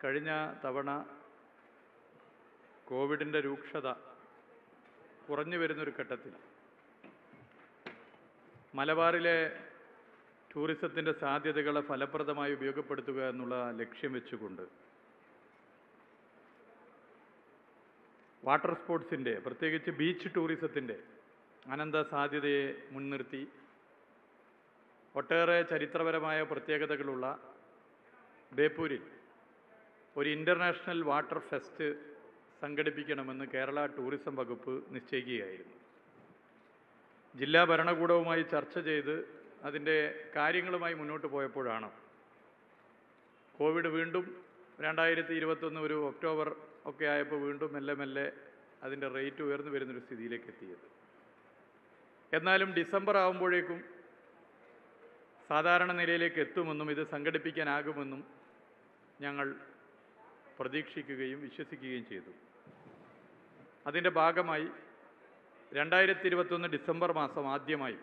കഴിഞ്ഞ തവണ കോവിഡിൻ്റെ രൂക്ഷത കുറഞ്ഞു വരുന്നൊരു ഘട്ടത്തിൽ മലബാറിലെ ടൂറിസത്തിൻ്റെ സാധ്യതകളെ ഫലപ്രദമായി ഉപയോഗപ്പെടുത്തുക എന്നുള്ള ലക്ഷ്യം വെച്ചുകൊണ്ട് വാട്ടർ സ്പോർട്സിൻ്റെ പ്രത്യേകിച്ച് ബീച്ച് ടൂറിസത്തിൻ്റെ അനന്ത സാധ്യതയെ മുൻനിർത്തി ഒട്ടേറെ ചരിത്രപരമായ പ്രത്യേകതകളുള്ള ബേപ്പൂരിൽ ഒരു ഇൻ്റർനാഷണൽ വാട്ടർ ഫെസ്റ്റ് സംഘടിപ്പിക്കണമെന്ന് കേരള ടൂറിസം വകുപ്പ് നിശ്ചയിക്കുകയായിരുന്നു ജില്ലാ ഭരണകൂടവുമായി ചർച്ച ചെയ്ത് അതിൻ്റെ കാര്യങ്ങളുമായി മുന്നോട്ട് പോയപ്പോഴാണ് കോവിഡ് വീണ്ടും രണ്ടായിരത്തി ഇരുപത്തൊന്ന് ഒരു ഒക്ടോബർ ഒക്കെ ആയപ്പോൾ വീണ്ടും മെല്ലെ മെല്ലെ അതിൻ്റെ റേറ്റ് ഉയർന്നു വരുന്നൊരു സ്ഥിതിയിലേക്ക് എത്തിയത് എന്നാലും ഡിസംബർ ആകുമ്പോഴേക്കും സാധാരണ നിലയിലേക്ക് എത്തുമെന്നും ഇത് സംഘടിപ്പിക്കാനാകുമെന്നും ഞങ്ങൾ പ്രതീക്ഷിക്കുകയും വിശ്വസിക്കുകയും ചെയ്തു അതിൻ്റെ ഭാഗമായി രണ്ടായിരത്തി ഇരുപത്തൊന്ന് ഡിസംബർ മാസം ആദ്യമായി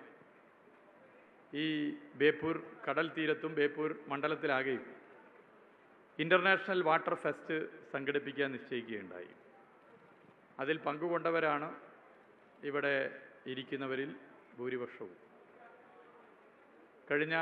ഈ ബേപ്പൂർ കടൽ തീരത്തും ബേപ്പൂർ മണ്ഡലത്തിലാകെയും ഇൻ്റർനാഷണൽ വാട്ടർ ഫെസ്റ്റ് സംഘടിപ്പിക്കാൻ നിശ്ചയിക്കുകയുണ്ടായി അതിൽ പങ്കുകൊണ്ടവരാണ് ഇവിടെ ഇരിക്കുന്നവരിൽ ഭൂരിപക്ഷവും കഴിഞ്ഞ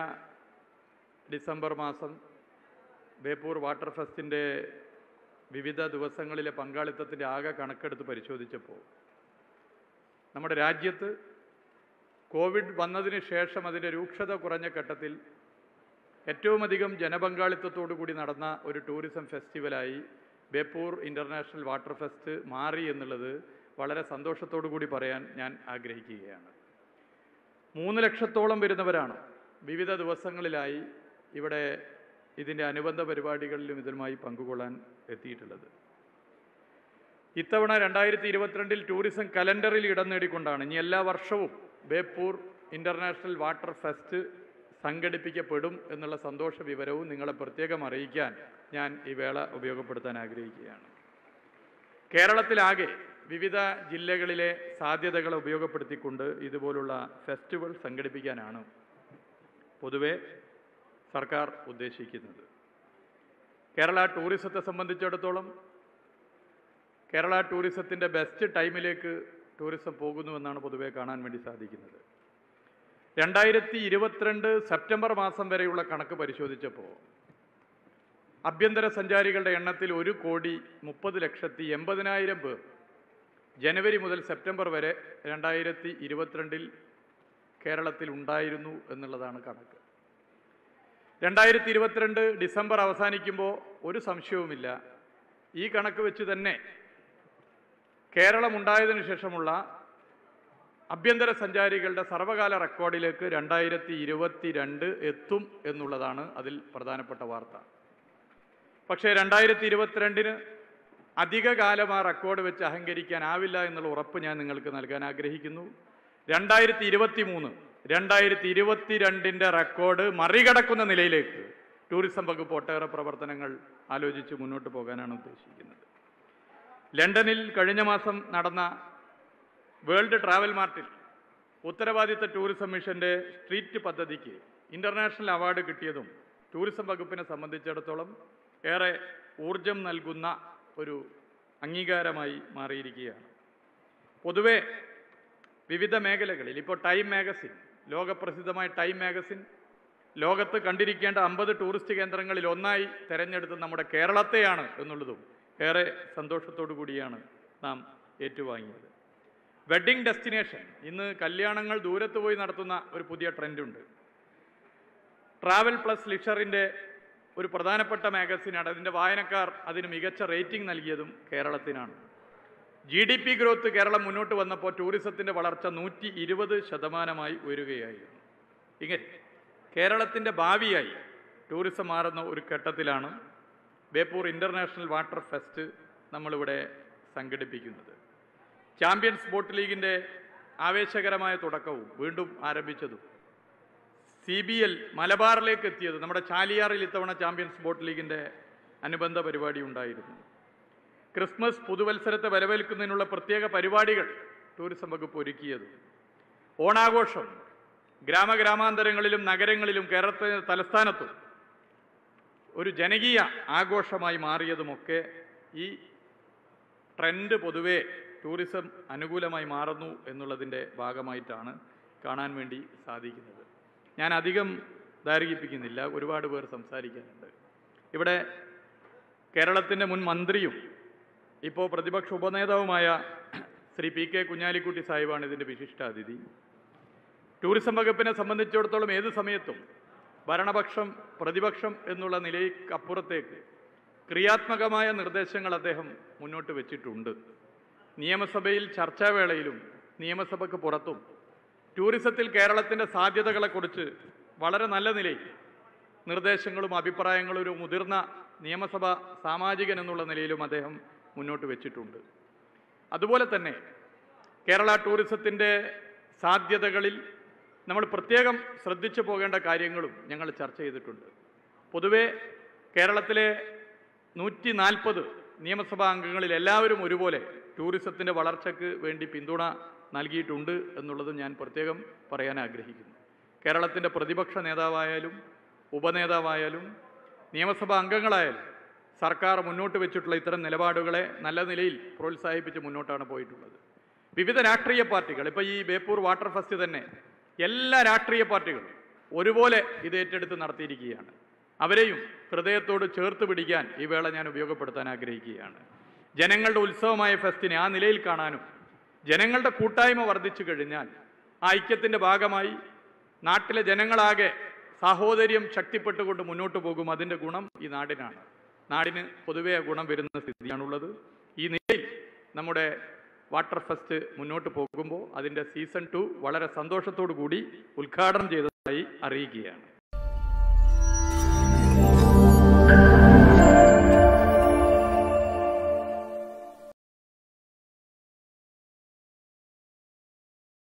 ഡിസംബർ മാസം ബേപ്പൂർ വാട്ടർ ഫെസ്റ്റിൻ്റെ വിവിധ ദിവസങ്ങളിലെ പങ്കാളിത്തത്തിൻ്റെ ആകെ കണക്കെടുത്ത് പരിശോധിച്ചപ്പോൾ നമ്മുടെ രാജ്യത്ത് കോവിഡ് വന്നതിന് ശേഷം അതിൻ്റെ രൂക്ഷത കുറഞ്ഞ ഘട്ടത്തിൽ ഏറ്റവും അധികം ജനപങ്കാളിത്തത്തോടു കൂടി നടന്ന ഒരു ടൂറിസം ഫെസ്റ്റിവലായി ബേപ്പൂർ ഇൻ്റർനാഷണൽ വാട്ടർ ഫെസ്റ്റ് മാറി എന്നുള്ളത് വളരെ സന്തോഷത്തോടു കൂടി പറയാൻ ഞാൻ ആഗ്രഹിക്കുകയാണ് മൂന്ന് ലക്ഷത്തോളം വരുന്നവരാണ് വിവിധ ദിവസങ്ങളിലായി ഇവിടെ ഇതിൻ്റെ അനുബന്ധ പരിപാടികളിലും ഇതിലുമായി പങ്കുകൊള്ളാൻ എത്തിയിട്ടുള്ളത് ഇത്തവണ രണ്ടായിരത്തി ഇരുപത്തിരണ്ടിൽ ടൂറിസം കലണ്ടറിൽ ഇടം നേടിക്കൊണ്ടാണ് ഇനി എല്ലാ വർഷവും ബേപ്പൂർ ഇൻ്റർനാഷണൽ വാട്ടർ ഫെസ്റ്റ് സംഘടിപ്പിക്കപ്പെടും എന്നുള്ള സന്തോഷ വിവരവും നിങ്ങളെ പ്രത്യേകം അറിയിക്കാൻ ഞാൻ ഈ വേള ഉപയോഗപ്പെടുത്താൻ ആഗ്രഹിക്കുകയാണ് കേരളത്തിലാകെ വിവിധ ജില്ലകളിലെ സാധ്യതകളെ ഉപയോഗപ്പെടുത്തിക്കൊണ്ട് ഇതുപോലുള്ള ഫെസ്റ്റിവൽ സംഘടിപ്പിക്കാനാണ് പൊതുവെ സർക്കാർ ഉദ്ദേശിക്കുന്നത് കേരള ടൂറിസത്തെ സംബന്ധിച്ചിടത്തോളം കേരള ടൂറിസത്തിൻ്റെ ബെസ്റ്റ് ടൈമിലേക്ക് ടൂറിസം പോകുന്നുവെന്നാണ് പൊതുവെ കാണാൻ വേണ്ടി സാധിക്കുന്നത് രണ്ടായിരത്തി ഇരുപത്തിരണ്ട് സെപ്റ്റംബർ മാസം വരെയുള്ള കണക്ക് പരിശോധിച്ചപ്പോൾ ആഭ്യന്തര സഞ്ചാരികളുടെ എണ്ണത്തിൽ ഒരു കോടി മുപ്പത് ലക്ഷത്തി എൺപതിനായിരം പേർ ജനുവരി മുതൽ സെപ്റ്റംബർ വരെ രണ്ടായിരത്തി ഇരുപത്തിരണ്ടിൽ കേരളത്തിൽ ഉണ്ടായിരുന്നു എന്നുള്ളതാണ് കണക്ക് രണ്ടായിരത്തി ഇരുപത്തിരണ്ട് ഡിസംബർ അവസാനിക്കുമ്പോൾ ഒരു സംശയവുമില്ല ഈ കണക്ക് വെച്ച് തന്നെ കേരളം ഉണ്ടായതിനു ശേഷമുള്ള ആഭ്യന്തര സഞ്ചാരികളുടെ സർവകാല റെക്കോർഡിലേക്ക് രണ്ടായിരത്തി ഇരുപത്തി രണ്ട് എത്തും എന്നുള്ളതാണ് അതിൽ പ്രധാനപ്പെട്ട വാർത്ത പക്ഷേ രണ്ടായിരത്തി ഇരുപത്തിരണ്ടിന് അധിക കാലം ആ റെക്കോർഡ് വെച്ച് അഹങ്കരിക്കാനാവില്ല എന്നുള്ള ഉറപ്പ് ഞാൻ നിങ്ങൾക്ക് നൽകാൻ ആഗ്രഹിക്കുന്നു രണ്ടായിരത്തി ഇരുപത്തി മൂന്ന് രണ്ടായിരത്തി ഇരുപത്തിരണ്ടിൻ്റെ റെക്കോർഡ് മറികടക്കുന്ന നിലയിലേക്ക് ടൂറിസം വകുപ്പ് ഒട്ടേറെ പ്രവർത്തനങ്ങൾ ആലോചിച്ച് മുന്നോട്ട് പോകാനാണ് ഉദ്ദേശിക്കുന്നത് ലണ്ടനിൽ കഴിഞ്ഞ മാസം നടന്ന വേൾഡ് ട്രാവൽ മാർട്ടിൽ ഉത്തരവാദിത്ത ടൂറിസം മിഷന്റെ സ്ട്രീറ്റ് പദ്ധതിക്ക് ഇന്റർനാഷണൽ അവാർഡ് കിട്ടിയതും ടൂറിസം വകുപ്പിനെ സംബന്ധിച്ചിടത്തോളം ഏറെ ഊർജം നൽകുന്ന ഒരു അംഗീകാരമായി മാറിയിരിക്കുകയാണ് പൊതുവെ വിവിധ മേഖലകളിൽ ഇപ്പോൾ ടൈം മാഗസിൻ ലോകപ്രസിദ്ധമായ ടൈം മാഗസിൻ ലോകത്ത് കണ്ടിരിക്കേണ്ട അമ്പത് ടൂറിസ്റ്റ് കേന്ദ്രങ്ങളിൽ ഒന്നായി തെരഞ്ഞെടുത്ത് നമ്മുടെ കേരളത്തെയാണ് എന്നുള്ളതും ഏറെ സന്തോഷത്തോടു കൂടിയാണ് നാം ഏറ്റുവാങ്ങിയത് വെഡ്ഡിംഗ് ഡെസ്റ്റിനേഷൻ ഇന്ന് കല്യാണങ്ങൾ ദൂരത്ത് പോയി നടത്തുന്ന ഒരു പുതിയ ട്രെൻഡുണ്ട് ട്രാവൽ പ്ലസ് ലിഷറിൻ്റെ ഒരു പ്രധാനപ്പെട്ട മാഗസിനാണ് അതിൻ്റെ വായനക്കാർ അതിന് മികച്ച റേറ്റിംഗ് നൽകിയതും കേരളത്തിനാണ് G D P growth Keralam മുന്നോട്ട് വന്നപ്പോൾ ടൂറിസത്തിൻ്റെ വളർച്ച നൂറ്റി ഇരുപത് ശതമാനമായി ഉയരുകയായിരുന്നു ഇങ്ങനെ കേരളത്തിൻ്റെ ഭാവിയായി ടൂറിസം മാറുന്ന ഒരു ഘട്ടത്തിലാണ് ബേപ്പൂർ ഇൻ്റർനാഷണൽ വാട്ടർ ഫെസ്റ്റ് നമ്മളിവിടെ സംഘടിപ്പിക്കുന്നത് ചാമ്പ്യൻസ് ബോട്ട് ലീഗിൻ്റെ ആവേശകരമായ തുടക്കവും വീണ്ടും ആരംഭിച്ചതും സി ബി എൽ മലബാറിലേക്ക് എത്തിയത് നമ്മുടെ ചാലിയാറിൽ ഇത്തവണ ചാമ്പ്യൻസ് ബോട്ട് ലീഗിൻ്റെ അനുബന്ധ പരിപാടി ഉണ്ടായിരുന്നു ക്രിസ്മസ് പുതുവത്സരത്തെ വരവേൽക്കുന്നതിനുള്ള പ്രത്യേക പരിപാടികൾ ടൂറിസം വകുപ്പ് ഒരുക്കിയത് ഓണാഘോഷം ഗ്രാമഗ്രാമാന്തരങ്ങളിലും നഗരങ്ങളിലും കേരളത്തിന് തലസ്ഥാനത്തും ഒരു ജനകീയ ആഘോഷമായി മാറിയതുമൊക്കെ ഈ ട്രെൻഡ് പൊതുവെ ടൂറിസം അനുകൂലമായി മാറുന്നു എന്നുള്ളതിൻ്റെ ഭാഗമായിട്ടാണ് കാണാൻ വേണ്ടി സാധിക്കുന്നത് ഞാൻ അധികം ദൈർഘിപ്പിക്കുന്നില്ല ഒരുപാട് പേർ സംസാരിക്കാനുണ്ട് ഇവിടെ കേരളത്തിൻ്റെ മുൻ മന്ത്രിയും ഇപ്പോൾ പ്രതിപക്ഷ ഉപനേതാവുമായ ശ്രീ പി കെ കുഞ്ഞാലിക്കുട്ടി സാഹിബാണ് ഇതിൻ്റെ വിശിഷ്ടാതിഥി ടൂറിസം വകുപ്പിനെ സംബന്ധിച്ചിടത്തോളം ഏത് സമയത്തും ഭരണപക്ഷം പ്രതിപക്ഷം എന്നുള്ള നിലയ്ക്കപ്പുറത്തേക്ക് ക്രിയാത്മകമായ നിർദ്ദേശങ്ങൾ അദ്ദേഹം മുന്നോട്ട് വെച്ചിട്ടുണ്ട് നിയമസഭയിൽ ചർച്ചാവേളയിലും നിയമസഭയ്ക്ക് പുറത്തും ടൂറിസത്തിൽ കേരളത്തിൻ്റെ സാധ്യതകളെക്കുറിച്ച് വളരെ നല്ല നിലയിൽ നിർദ്ദേശങ്ങളും അഭിപ്രായങ്ങളും ഒരു മുതിർന്ന നിയമസഭ സാമാജികൻ എന്നുള്ള നിലയിലും അദ്ദേഹം മുന്നോട്ട് വെച്ചിട്ടുണ്ട് അതുപോലെ തന്നെ കേരള ടൂറിസത്തിൻ്റെ സാധ്യതകളിൽ നമ്മൾ പ്രത്യേകം ശ്രദ്ധിച്ചു പോകേണ്ട കാര്യങ്ങളും ഞങ്ങൾ ചർച്ച ചെയ്തിട്ടുണ്ട് പൊതുവെ കേരളത്തിലെ നൂറ്റി നാൽപ്പത് നിയമസഭാ അംഗങ്ങളിൽ എല്ലാവരും ഒരുപോലെ ടൂറിസത്തിൻ്റെ വളർച്ചയ്ക്ക് വേണ്ടി പിന്തുണ നൽകിയിട്ടുണ്ട് എന്നുള്ളതും ഞാൻ പ്രത്യേകം പറയാൻ ആഗ്രഹിക്കുന്നു കേരളത്തിൻ്റെ പ്രതിപക്ഷ നേതാവായാലും ഉപനേതാവായാലും നിയമസഭാ അംഗങ്ങളായാലും സർക്കാർ മുന്നോട്ട് വെച്ചിട്ടുള്ള ഇത്തരം നിലപാടുകളെ നല്ല നിലയിൽ പ്രോത്സാഹിപ്പിച്ച് മുന്നോട്ടാണ് പോയിട്ടുള്ളത് വിവിധ രാഷ്ട്രീയ പാർട്ടികൾ ഇപ്പോൾ ഈ ബേപ്പൂർ വാട്ടർ ഫെസ്റ്റ് തന്നെ എല്ലാ രാഷ്ട്രീയ പാർട്ടികളും ഒരുപോലെ ഇത് ഏറ്റെടുത്ത് നടത്തിയിരിക്കുകയാണ് അവരെയും ഹൃദയത്തോട് ചേർത്ത് പിടിക്കാൻ ഈ വേള ഞാൻ ഉപയോഗപ്പെടുത്താൻ ആഗ്രഹിക്കുകയാണ് ജനങ്ങളുടെ ഉത്സവമായ ഫെസ്റ്റിനെ ആ നിലയിൽ കാണാനും ജനങ്ങളുടെ കൂട്ടായ്മ വർദ്ധിച്ചു കഴിഞ്ഞാൽ ആ ഐക്യത്തിൻ്റെ ഭാഗമായി നാട്ടിലെ ജനങ്ങളാകെ സാഹോദര്യം ശക്തിപ്പെട്ടുകൊണ്ട് മുന്നോട്ട് പോകും അതിൻ്റെ ഗുണം ഈ നാടിനാണ് നാടിന് പൊതുവേ ആ ഗുണം വരുന്ന സ്ഥിതിയാണുള്ളത് ഈ നിലയിൽ നമ്മുടെ വാട്ടർ ഫെസ്റ്റ് മുന്നോട്ട് പോകുമ്പോൾ അതിൻ്റെ സീസൺ ടു വളരെ സന്തോഷത്തോടു കൂടി ഉദ്ഘാടനം ചെയ്തതായി അറിയിക്കുകയാണ്